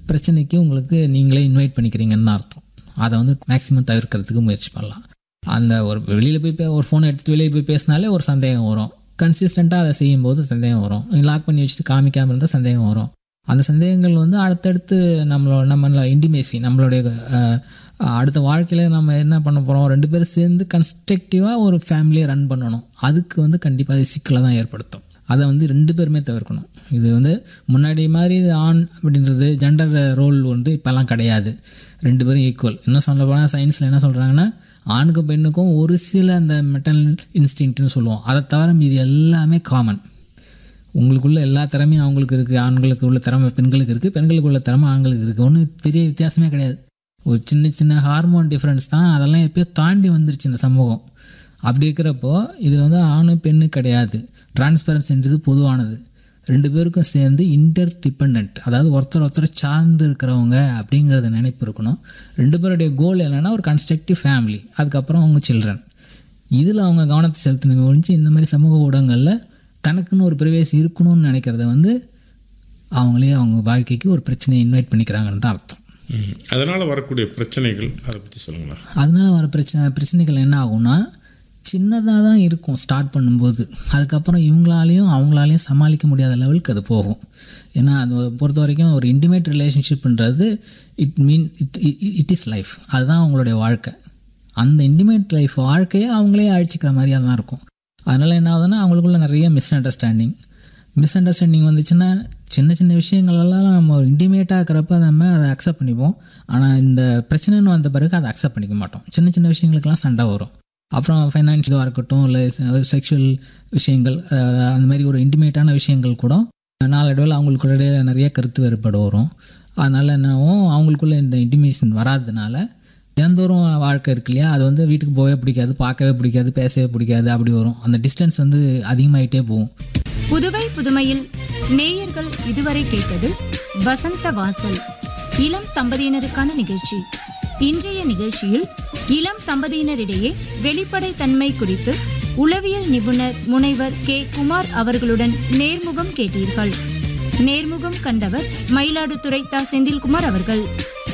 பிரச்சனைக்கு உங்களுக்கு நீங்களே இன்வைட் பண்ணிக்கிறீங்கன்னு தான் அர்த்தம் அதை வந்து மேக்ஸிமம் தவிர்க்கிறதுக்கு முயற்சி பண்ணலாம் அந்த ஒரு வெளியில் போய் பே- ஒரு ஃபோனை எடுத்துகிட்டு வெளியே போய் பேசினாலே ஒரு சந்தேகம் வரும் கன்சிஸ்டண்ட்டாக அதை செய்யும்போது சந்தேகம் வரும் லாக் பண்ணி வச்சுட்டு காமிக்காமல் இருந்தால் சந்தேகம் வரும் அந்த சந்தேகங்கள் வந்து அடுத்தடுத்து நம்மளோட நம்ம இன்டிமேசி நம்மளுடைய அஹ், அடுத்த வாழ்க்கையில் நம்ம என்ன பண்ண போகிறோம் ரெண்டு பேரும் சேர்ந்து கன்ஸ்ட்ரக்டிவாக ஒரு ஃபேமிலியை ரன் பண்ணணும் அதுக்கு வந்து கண்டிப்பாக அது சிக்கலை தான் ஏற்படுத்தும் அதை வந்து ரெண்டு பேருமே தவிர்க்கணும் இது வந்து முன்னாடி மாதிரி இது ஆண் அப்படின்றது ஜெண்டர் ரோல் வந்து இப்போல்லாம் கிடையாது ரெண்டு பேரும் ஈக்குவல் இன்னும் சொல்ல போனால் சயின்ஸில் என்ன சொல்கிறாங்கன்னா ஆணுக்கும் பெண்ணுக்கும் ஒரு சில அந்த மெட்டல் இன்ஸ்டிங்க்ட்னு சொல்லுவோம் அதை தவிர மீதி எல்லாமே காமன் உங்களுக்குள்ள எல்லா திறமையும் அவங்களுக்கு இருக்குது ஆண்களுக்கு உள்ள திறமை பெண்களுக்கு இருக்குது பெண்களுக்கு உள்ள திறமை ஆண்களுக்கு இருக்குது ஒன்றும் பெரிய வித்தியாசமே கிடையாது ஒரு சின்ன சின்ன ஹார்மோன் டிஃப்ரென்ஸ் தான் அதெல்லாம் எப்பயோ தாண்டி வந்துருச்சு இந்த சமூகம் அப்படி இருக்கிறப்போ இது வந்து ஆணு பெண்ணு கிடையாது டிரான்ஸ்பரன்சின்றது பொதுவானது ரெண்டு பேருக்கும் சேர்ந்து இன்டர் டிபெண்ட் அதாவது ஒருத்தர் ஒருத்தர் சார்ந்து இருக்கிறவங்க அப்படிங்கிறத நினைப்பு இருக்கணும் ரெண்டு பேருடைய கோல் என்னென்னா ஒரு கன்ஸ்ட்ரக்டிவ் ஃபேமிலி அதுக்கப்புறம் அவங்க சில்ட்ரன் இதில் அவங்க கவனத்தை செலுத்தணுமே ஒழிஞ்சு இந்த மாதிரி சமூக ஊடகங்களில் தனக்குன்னு ஒரு பிரவேசி இருக்கணும்னு நினைக்கிறத வந்து அவங்களே அவங்க வாழ்க்கைக்கு ஒரு பிரச்சனையை இன்வைட் பண்ணிக்கிறாங்கன்னு தான் அர்த்தம் ம். அதனால வரக்கூடிய பிரச்சனைகள் அதை பற்றி சொல்லுங்களா அதனால வர பிரச்சனை பிரச்சனைகள் என்ன ஆகும்னா சின்னதாக தான் இருக்கும் ஸ்டார்ட் பண்ணும்போது அதுக்கப்புறம் இவங்களாலையும் அவங்களாலையும் சமாளிக்க முடியாத லெவலுக்கு அது போகும் ஏன்னா அது பொறுத்த வரைக்கும் ஒரு இன்டிமேட் ரிலேஷன்ஷிப்ன்றது it mean it it is life அதுதான் அவங்களுடைய வாழ்க்கை அந்த இன்டிமேட் லைஃப் வாழ்க்கையை அவங்களே அழிச்சிக்கிற மாதிரியாக தான் இருக்கும் அதனால் என்ன ஆகுதுன்னா அவங்களுக்குள்ள நிறைய மிஸ் அண்டர்ஸ்டாண்டிங் மிஸ் அண்டர்ஸ்டாண்டிங் வந்துச்சுன்னா சின்ன சின்ன விஷயங்களெல்லாம் நம்ம இன்டிமேட்டாக இருக்கிறப்ப நம்ம அதை அக்செப்ட் பண்ணிப்போம் ஆனால் இந்த பிரச்சனைன்னு வந்த பிறகு அதை அக்செப்ட் பண்ணிக்க மாட்டோம் சின்ன சின்ன விஷயங்களுக்கெல்லாம் சண்டை வரும் அப்புறம் ஃபைனான்ஷியலாக இருக்கட்டும் இல்லை செக்ஷுவல் விஷயங்கள் அஹ், அந்த மாதிரி ஒரு இன்டிமேட்டான விஷயங்கள் கூட நாளடைவில் அவங்களுக்குள்ளே நிறைய கருத்து வேறுபாடு வரும் அதனால் என்னவும் அவங்களுக்குள்ள இந்த இன்டிமேஷன் வராததுனால தினந்தோறும் வாழ்க்கை இருக்கு இல்லையா அது வந்து வீட்டுக்கு போகவே பிடிக்காது பார்க்கவே பிடிக்காது பேசவே பிடிக்காது அப்படி வரும் அந்த டிஸ்டன்ஸ் வந்து அதிகமாயிட்டே போகும் புதுவை புதுமையில் நேயர்கள் இதுவரை கேட்டது வசந்த வாசல் இளம் தம்பதியினருக்கான நிகழ்ச்சி இன்றைய நிகழ்ச்சியில் இளம் தம்பதியினரிடையே வெளிப்படை தன்மை குறித்து உளவியல் நிபுணர் முனைவர் கே குமார் அவர்களுடன் நேர்முகம் கேட்டீர்கள் நேர்முகம் கண்டவர் மயிலாடுதுறை தா செந்தில்குமார் அவர்கள்